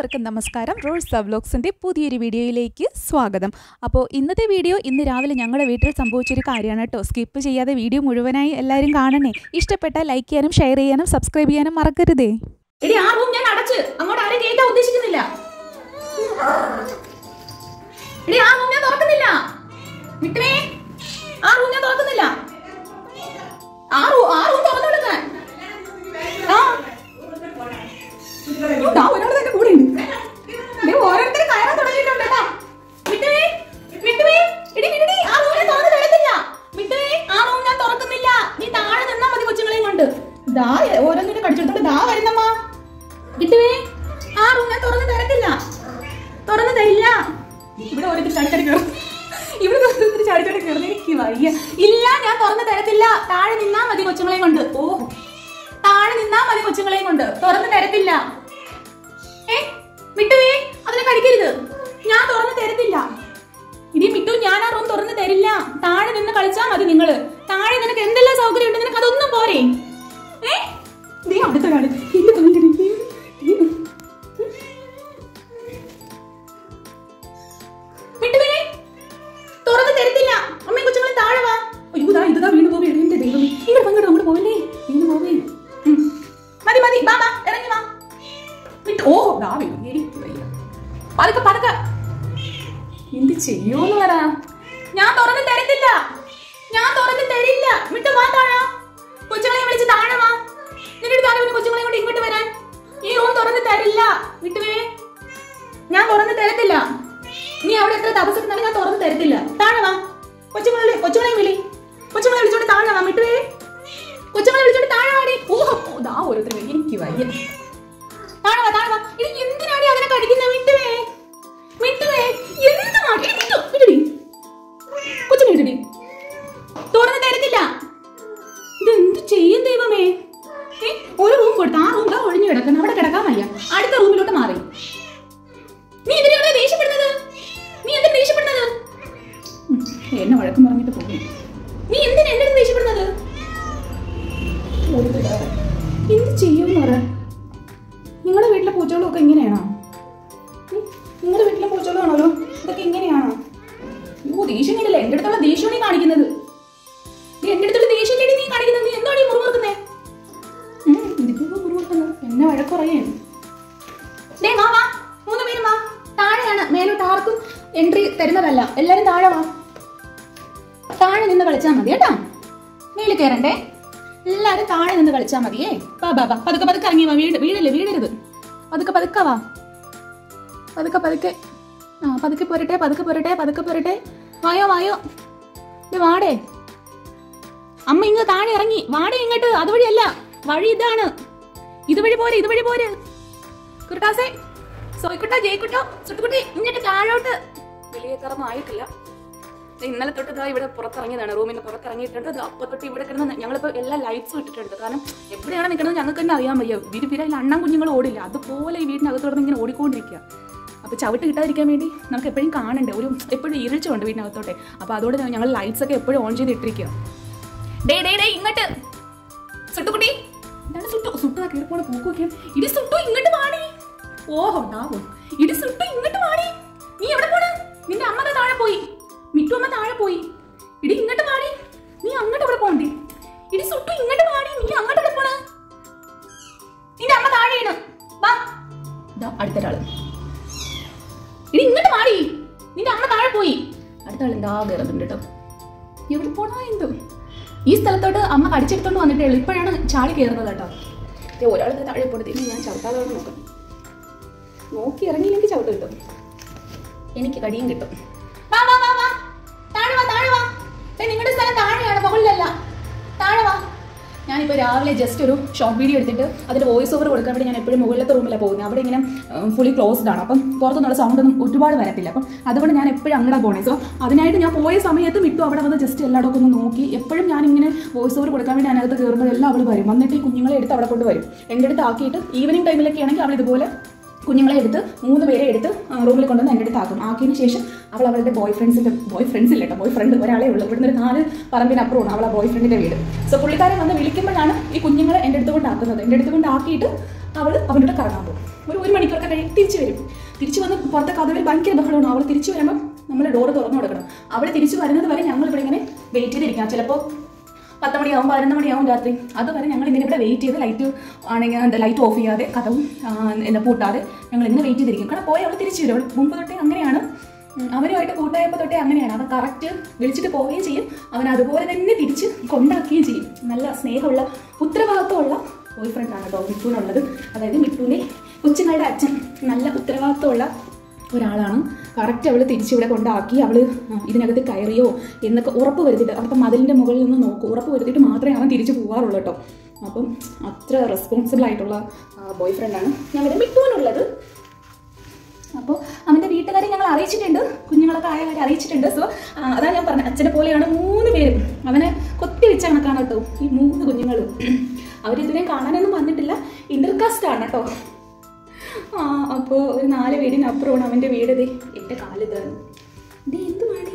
എല്ലാവർക്കും നമസ്കാരം റോൾസ് വ്ലോഗ്സിൻ്റെ പുതിയൊരു വീഡിയോയിലേക്ക് സ്വാഗതം അപ്പോൾ ഇന്നത്തെ വീഡിയോ ഇന്ന് രാവിലെ ഞങ്ങളുടെ വീട്ടിൽ സംഭവിച്ചൊരു കാര്യമാണ് കേട്ടോ സ്കിപ്പ് ചെയ്യാതെ വീഡിയോ മുഴുവനായി എല്ലാവരും കാണണേ ഇഷ്ടപ്പെട്ടാൽ ലൈക്ക് ചെയ്യാനും ഷെയർ ചെയ്യാനും സബ്സ്ക്രൈബ് ചെയ്യാനും മറക്കരുതേ എടി ആ റൂം ഞാൻ അടച്ച് അങ്ങോട്ട് ആരും കേൾക്കാൻ ഉദ്ദേശിക്കുന്നില്ല എടി ആ റൂം ഞാൻ തുറക്കുന്നില്ല വിട്ടേ ആ റൂം ഞാൻ തുറക്കുന്നില്ല ആ റൂം ആ റൂം തുറന്നു കൊടുക്കാൻ ആ ദാ ഒരാൾ തന്നെ കൂടെ ഉണ്ട് ദേ ഓരോരുത്തർ കയറാൻ തുടങ്ങിയിട്ടുണ്ട് കേട്ടോ വിട്ടേ വിട്ടേ എടി വിടടി ആ റൂം ഞാൻ തുറന്നു തരത്തില്ല വിട്ടേ ആ റൂം ഞാൻ തുറക്കുന്നില്ല നീ താഴെ നിന്നാ മതി കൊച്ചുങ്ങളെയും കൊണ്ട് ദാ ഓരോന്നിനെ കടിച്ചെടുത്തോണ്ട് ദാ വരുന്നമ്മ വിട്ടുവേ ആ റൂം ഞാൻ തുറന്നു തരത്തില്ല തുറന്നു തരില്ല ഇവിടെ ഓരോരുത്തർ ചാടിച്ചാടി കയറും ഇവിടെ ഓരോരുത്തർ ചാടിച്ചാടി കയറുന്ന എനിക്ക് വയ്യ ഇല്ല ഞാൻ തുറന്നു തരത്തില്ല താഴെ നിന്നാ മതി കൊച്ചുങ്ങളെയും കൊണ്ട് ഓ താഴെ നിന്നാ മതി കൊച്ചുങ്ങളെയും കൊണ്ട് തുറന്നു തരത്തില്ല ഏ വിട്ടുവേ അതിനെ കടിക്കരുത് ഞാൻ തുറന്നു തരത്തില്ല ഇനി മിട്ടു ഞാൻ ആ റൂം തുറന്നു തരില്ല താഴെ നിന്ന് കളിച്ചാ മതി നിങ്ങള് താഴെ നിനക്ക് എന്തെല്ലാം സൗകര്യം ഉണ്ട് നിനക്ക് അതൊന്നും പോരെ ഏ നീ അവിടുത്തെ കാട് എന്റെ തൊഴിലടി മിട്ടുവേ തുറന്നു തരത്തില്ല അമ്മയും കൊച്ചുങ്ങളെ താഴെ വാ അയ്യോ ദാ ഇതാ വീണ് പോവേ എന്റെ ദൈവമേ ഇങ്ങനെ പങ്കെടു അങ്ങോട്ട് പോവല്ലേ വീണ് പോവേ ഉം. മതി മതി വാ വാ ഇറങ്ങി വാ വിട്ടു ഓ ദാ വീണു എനിക്ക് വയ്യ പതുക്കെ പതുക്കെ എന്ത് ചെയ്യൂന്ന് പറ ഞാൻ തുറന്ന് തരത്തില്ല ഞാൻ തുറന്ന് തരില്ല വിട്ടു വാ താഴെ കൊച്ചുങ്ങളെ വിളിച്ച് താഴെ വാ നിന്റെ താഴെ വന്ന് കൊച്ചുങ്ങളെ കൊണ്ട് ഇങ്ങോട്ട് വരാൻ ഈ റൂം തുറന്ന് തരില്ല വിട്ടുവേ ഞാൻ തുറന്ന് തരത്തില്ല നീ അവിടെ എത്ര തപസ്സിരുന്നാലും ഞാൻ തുറന്ന് തരത്തില്ല താഴെ വാ കൊച്ചുങ്ങളെ കൊച്ചുങ്ങളെ വിളി കൊച്ചുങ്ങളെ വിളിച്ചോണ്ട് താഴെ വാ വിട്ടുവേ കൊച്ചുങ്ങളെ വിളിച്ചോണ്ട് താഴെ വാടി ഓ ഓ, ദാ ഓരോരുത്തർ വരും. എനിക്ക് വയ്യ താഴെ വാ താഴെ വാ ഇനി എന്തിനാടി അതിനെ കടിക്കുന്ന വിട്ടുവേ വിട്ടുവേ എന്ത് മാടി വിട്ടു വിട്ടടി കൊച്ചിനെ വിട്ടടി തുറന്ന് തരത്തില്ല ഇത് എന്ത് ചെയ്യും ദൈവമേ ഏ, ഒരു റൂം കൊടുത്ത് ആ റൂം ദാ ഒഴിഞ്ഞു കിടക്കണം അവിടെ കിടക്കാൻ വയ്യ അടുത്ത റൂമിലോട്ട് മാറി നീ എന്തിനാണ് ദേഷ്യപ്പെടുന്നത് നീ എന്തിനാ ദേഷ്യപ്പെടുന്നത് ഉം, എന്നെ വഴക്കം പറഞ്ഞിട്ട് പോകും നീ എന്തിനാ എന്റെ അടുത്ത് ദേഷ്യപ്പെടുന്നത് എന്ത് ചെയ്യുമെന്ന് പറ നിങ്ങളുടെ വീട്ടിലെ പൂച്ചകളൊക്കെ ഇങ്ങനെയാണോ ഉം, നിങ്ങളുടെ വീട്ടിലെ പൂച്ചകളാണല്ലോ ഇതൊക്കെ ഇങ്ങനെയാണോ ഓ ദേഷ്യം കണ്ടില്ല എന്റെ അടുത്തുള്ള ദേഷ്യമാണ് നീ കാണിക്കുന്നത് നീ എന്റെ അടുത്തുള്ള ദേഷ്യം നീ കാണിക്കുന്നത് നീ എന്താണ് ഈ മുറിമുറുക്കുന്നേ ഇതിപ്പോ മുറിമുറുക്കുന്നത് എന്നെ വഴക്കുറയേ ദേ വാ വാ മൂന്ന് പേരും വാ താഴെയാണ് മേലോട്ട് ആർക്കും എൻട്രി തരുന്നതല്ല എല്ലാരും താഴെ വാ താഴെ നിന്ന് കളിച്ചാൽ മതി കേട്ടോ മേലിൽ കയറണ്ടേ എല്ലാരും താഴെ നിന്ന് കളിച്ചാൽ മതിയേ വാ ബാ ബാ പതുക്കെ പതുക്കെ ഇറങ്ങി വാ വീട് വീടല്ലേ വീടരുത് പതുക്കെ പതുക്കെ വാ പതുക്കെ പതുക്കെ ആ പതുക്കെ പോരട്ടെ പതുക്കെ പോരട്ടെ പതുക്കെ പോരട്ടെ വായോ വായോ ഇത് വാടേ അമ്മ ഇങ്ങ് താഴെ ഇറങ്ങി വാടേ ഇങ്ങോട്ട് അതുവഴിയല്ല വഴി ഇതാണ് ഇതുവഴി പോരെ ഇതുവഴി പോരെ കുരുട്ടാസേ സോയിക്കുട്ട ജയിക്കുട്ടോ സുട്ടുകുട്ടി ഇങ്ങോട്ട് താഴോട്ട് വലിയ കറന്നും ആയിട്ടില്ല ദേ ഇന്നലെ തൊട്ട് ഇതാ ഇവിടെ പുറത്തിറങ്ങിയതാണ് റൂമിന് പുറത്തിറങ്ങിയിട്ടുണ്ട് അത് അപ്പൊ തൊട്ട് ഇവിടെ കിടന്ന് ഞങ്ങളിപ്പോൾ എല്ലാ ലൈറ്റ്സും ഇട്ടിട്ടുണ്ട് കാരണം എവിടെയാണ് നിൽക്കുന്നത് ഞങ്ങൾക്ക് തന്നെ അറിയാൻ വയ്യ വിരുവിരയിൽ അണ്ണൻ കുഞ്ഞുങ്ങൾ ഓടില്ല അതുപോലെ ഈ വീടിനകത്ത് കിടന്ന് ഇങ്ങനെ ഓടിക്കൊണ്ടിരിക്കുക അപ്പോൾ ചവിട്ട് കിട്ടാതിരിക്കാൻ വേണ്ടി നമുക്ക് എപ്പോഴും കാണണ്ടേ ഒരു എപ്പോഴും ഇരുച്ചുണ്ട് വീടിനകത്തോട്ടെ അപ്പോൾ അതുകൊണ്ട് ഞങ്ങൾ ലൈറ്റ്സ് ഒക്കെ എപ്പോഴും ഓൺ ചെയ്ത് ഇട്ടിരിക്കുക ഡേ ഡേ ഡേ ഇങ്ങോട്ട് സുട്ടുകുട്ടി എന്താണ് സുട്ടു സുട്ടു കയറിപ്പോണ പൂക്കൊക്കെയാണ് ഇടി സുട്ടു ഇങ്ങോട്ട് വാടി ഓഹോ ഉണ്ടാവും ഇടി സുട്ടു ഇങ്ങോട്ട് വാടി നീ എവിടെ പോണ് നിന്റെ അമ്മ ദാ താഴെ പോയി മിട്ടു അമ്മ താഴെ പോയി ഇടി ഇങ്ങോട്ട് വാടി നീ അങ്ങോട്ട് എവിടെ പോണ്ടേ ഇടി സുട്ടു ഇങ്ങോട്ട് വാടി നീ അങ്ങോട്ട് എവിടെ പോണ് നിന്റെ അമ്മ താഴെയാണ് വാ ഇതാ അടുത്ത ഒരാള് ഇടി ഇങ്ങോട്ട് വാടി നിന്റെ അമ്മ താഴെ പോയി അടുത്ത ആൾ എന്താ കയറുന്നുണ്ട് കേട്ടോ എവിടെ പോണോ എന്തോ ഈ സ്ഥലത്തോട്ട് അമ്മ കടിച്ചെടുത്തോണ്ട് വന്നിട്ടേ ഉള്ളൂ ഇപ്പോഴാണ് ചാടി കയറുന്നത് കേട്ടോ ദേ ഒരാൾ ദേ താഴെ പോണത് ഇനി ഞാൻ ചവിട്ടാതെ നോക്കാം നോക്കി ഇറങ്ങിയില്ലെങ്കിൽ ചവിട്ട് കിട്ടും എനിക്ക് കടിയും കിട്ടും വാ വാ വാ വാ താഴെ വാ താഴെ വാ ദേ നിങ്ങളുടെ സ്ഥലം താഴെയാണ് മുകളിലല്ല താഴെ വാ ഞാനിപ്പോൾ രാവിലെ ജസ്റ്റ് ഒരു ഷോർട്ട് വീഡിയോ എടുത്തിട്ട് അതിൻ്റെ വോയിസ് ഓവർ കൊടുക്കാൻ വേണ്ടി ഞാൻ എപ്പോഴും മുകളിലത്തെ റൂമിലാണ് പോകുന്നത് അവിടെ ഇങ്ങനെ ഫുള്ളി ക്ലോസ്ഡ് ആണ് അപ്പം പുറത്തുനിന്നുള്ള സൗണ്ട് ഒന്നും ഒരുപാട് വരത്തില്ല അപ്പം അതുകൊണ്ട് ഞാൻ എപ്പോഴും അങ്ങോട്ട് പോണേ സോ അതിനായിട്ട് ഞാൻ പോയ സമയത്ത് മിട്ടു അവിടെ വന്ന് ജസ്റ്റ് എല്ലായിടമൊക്കെ ഒന്ന് നോക്കി എപ്പോഴും ഞാൻ ഇങ്ങനെ വോയിസ് ഓവർ കൊടുക്കാൻ വേണ്ടി അതിനകത്ത് കയറുമ്പോഴെല്ലാം അവൾ വരും വന്നിട്ട് ഈ കുഞ്ഞുങ്ങളെ എടുത്ത് അവിടെ കൊണ്ട് വരും എൻ്റെ അടുത്ത് ആക്കിയിട്ട് ഈവനിങ് ടൈമിലൊക്കെ ആണെങ്കിൽ അവൾ ഇതുപോലെ കുഞ്ഞുങ്ങളെ എടുത്ത് മൂന്ന് പേരെ എടുത്ത് റൂമിൽ കൊണ്ടുവന്ന് എൻ്റെ അടുത്ത് ആക്കും ആക്കിയതിന് ശേഷം അവൾ അവളുടെ ബോയ് ഫ്രണ്ട്സിൻ്റെ ബോയ് ഫ്രണ്ട്സ് ഇല്ല കേട്ടോ ബോയ് ഫ്രണ്ട് ഒരാളേ ഉള്ളൂ ഇവിടുന്ന് ഒരു നാല് പറമ്പിനപ്പുറമാണ് അവളെ ബോയ് ഫ്രണ്ടിൻ്റെ വീട് സോ പുള്ളിക്കാരൻ വന്ന് വിളിക്കുമ്പോഴാണ് ഈ കുഞ്ഞുങ്ങളെ എൻ്റെ അടുത്ത് കൊണ്ടാക്കുന്നത് എൻ്റെ അടുത്ത് കൊണ്ടാക്കിയിട്ട് അവൾ അവൻ്റെ കൂടെ കറങ്ങാൻ പോകും ഒരു ഒരു മണിക്കൂറൊക്കെ കഴിഞ്ഞ് തിരിച്ച് വരും തിരിച്ച് വന്ന് പുറത്തെ കഥവിൽ ഭയങ്കര ബഹളമാണ് അവൾ തിരിച്ച് വരുമ്പോൾ നമ്മൾ ഡോറ് തുറന്നു കൊടുക്കണം അവൾ തിരിച്ച് വരുന്നത് വരെ ഞങ്ങൾ ഇവിടെ ഇങ്ങനെ വെയിറ്റ് ചെയ്തിരിക്കാം ചിലപ്പോൾ പത്ത് മണിയാവും പതിനൊന്ന് മണിയാവും രാത്രി അതുവരെ ഞങ്ങൾ ഇങ്ങനെ ഇവിടെ വെയിറ്റ് ചെയ്ത് ലൈറ്റ് ആണെങ്കിൽ എന്താ ലൈറ്റ് ഓഫ് ചെയ്യാതെ കഥവും ആ, എന്താ പൂട്ടാതെ ഞങ്ങൾ ഇങ്ങനെ വെയിറ്റ് ചെയ്തിരിക്കും കാരണം പോയി അവൾ തിരിച്ചു വരും അവൾ മുമ്പ് തൊട്ടേ അങ്ങനെയാണ് ഉം, അവനുമായിട്ട് കൂട്ടായപ്പോൾ തൊട്ടേ അങ്ങനെയാണ് അവൻ കറക്റ്റ് വിളിച്ചിട്ട് പോവുകയും ചെയ്യും അവൻ അതുപോലെ തന്നെ തിരിച്ച് കൊണ്ടാക്കുകയും ചെയ്യും നല്ല സ്നേഹമുള്ള ഉത്തരവാദിത്തമുള്ള ബോയ് ഫ്രണ്ടാണ് കേട്ടോ മിട്ടുവിനുള്ളത് അതായത് മിട്ടുവിൻ്റെ കൊച്ചുങ്ങളുടെ അച്ഛൻ നല്ല ഉത്തരവാദിത്തമുള്ള ഒരാളാണ് കറക്റ്റ് അവൾ തിരിച്ചിവിടെ കൊണ്ടാക്കി അവൾ ഇതിനകത്ത് കയറിയോ എന്നൊക്കെ ഉറപ്പ് വരുത്തിയിട്ട് അപ്പം മതിലിൻ്റെ മുകളിൽ നിന്ന് നോക്കും ഉറപ്പ് വരുത്തിയിട്ട് മാത്രമേ അവൻ തിരിച്ചു പോകാറുള്ളൂ കേട്ടോ അപ്പം അത്ര റെസ്പോൺസിബിൾ ആയിട്ടുള്ള ബോയ് ഫ്രണ്ടാണ് ഞങ്ങളുടെ മിട്ടുവിനുള്ളത് അപ്പോൾ അവൻ്റെ വീട്ടുകാരെ ഞങ്ങൾ അറിയിച്ചിട്ടുണ്ട് കുഞ്ഞുങ്ങളൊക്കെ ആയ കാര്യം അറിയിച്ചിട്ടുണ്ട് സോ അതാ ഞാൻ പറഞ്ഞത് അച്ഛനെ പോലെയാണ് മൂന്ന് പേരും അവനെ കൊത്തി വെച്ച കണക്കാണ് കേട്ടോ ഈ മൂന്ന് കുഞ്ഞുങ്ങളും അവരിതുവരെയും കാണാനൊന്നും വന്നിട്ടില്ല ഇന്റർകാസ്റ്റ് ആണ് കേട്ടോ ആ അപ്പോൾ ഒരു നാല് വീടിനപ്പുറമാണ് അവൻ്റെ വീട് ദേ എൻ്റെ കാലിതാണ് ദേ എന്ത് മാടി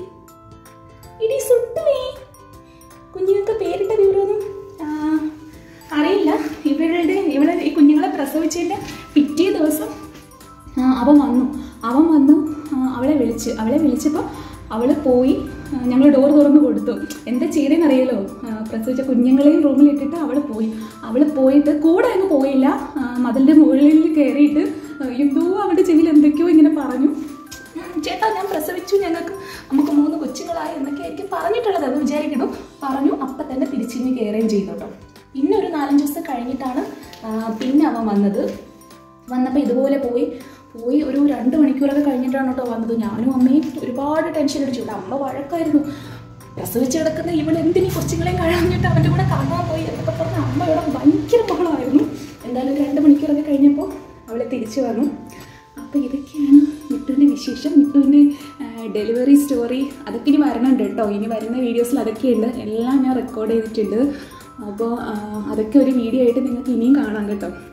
ഇടി സുട്ടുവേ കുഞ്ഞുങ്ങൾക്ക് പേരിട്ട വിവരമൊന്നും ആ, അറിയില്ല ഇവരുടെ ഇവളെ ഈ കുഞ്ഞുങ്ങളെ പ്രസവിച്ചതിൻ്റെ പിറ്റേ ദിവസം ആ, അവൻ വന്നു അവൻ വന്നു ആ, അവളെ വിളിച്ച് അവളെ വിളിച്ചപ്പോൾ അവൾ പോയി ഞങ്ങൾ ഡോർ തുറന്ന് കൊടുത്തു എന്താ ചെയ്തതെന്ന് അറിയാലോ ആ, പ്രസവിച്ച കുഞ്ഞുങ്ങളെയും റൂമിൽ ഇട്ടിട്ട് അവൾ പോയി അവൾ പോയിട്ട് കൂടെ അങ്ങ് പോയില്ല ആ, മതിലിൻ്റെ മുകളിൽ കയറിയിട്ട് ആ, എന്തോ അവളുടെ ചെവിയിൽ എന്തൊക്കെയോ ഇങ്ങനെ പറഞ്ഞു ഉം, ചേട്ടാ ഞാൻ പ്രസവിച്ചു ഞങ്ങൾക്ക് നമുക്ക് മൂന്ന് കൊച്ചുങ്ങളായി എന്നൊക്കെ ആയിരിക്കും പറഞ്ഞിട്ടുള്ളത് അത് വിചാരിക്കണം പറഞ്ഞു അപ്പം തന്നെ തിരിച്ചിഞ്ഞ് കയറുകയും ചെയ്തു കേട്ടോ പിന്നെ ഒരു നാലഞ്ച് ദിവസം കഴിഞ്ഞിട്ടാണ് ആ, പിന്നെ അവൻ വന്നത് വന്നപ്പോൾ ഇതുപോലെ പോയി പോയി ഒരു രണ്ട് മണിക്കൂറൊക്കെ കഴിഞ്ഞിട്ടാണ് കേട്ടോ വന്നത് ഞാനും അമ്മയും ഒരുപാട് ടെൻഷൻ അടിച്ചു ഇവിടെ അമ്മ വഴക്കായിരുന്നു പ്രസവിച്ച് കിടക്കുന്ന ഇവൾ എന്തിനീ കൊച്ചുങ്ങളെയും കഴിഞ്ഞിട്ട് അവൻ്റെ കൂടെ കാണാൻ പോയി എന്നൊക്കെ പറഞ്ഞ് അമ്മ ഇവിടെ ഭയങ്കര ബഹളമായിരുന്നു എന്തായാലും ഒരു രണ്ട് മണിക്കൂറൊക്കെ കഴിഞ്ഞപ്പോൾ അവളെ തിരിച്ചു വന്നു അപ്പോൾ ഇതൊക്കെയാണ് മിട്ടുവിൻ്റെ വിശേഷം മിട്ടുവിൻ്റെ ഡെലിവറി സ്റ്റോറി അതൊക്കെ ഇനി വരണുണ്ട് കേട്ടോ ഇനി വരുന്ന വീഡിയോസിൽ അതൊക്കെയുണ്ട് എല്ലാം ഞാൻ റെക്കോർഡ് ചെയ്തിട്ടുണ്ട് അപ്പോൾ അതൊക്കെ ഒരു വീഡിയോ ആയിട്ട് നിങ്ങൾക്ക് ഇനിയും കാണാം കേട്ടോ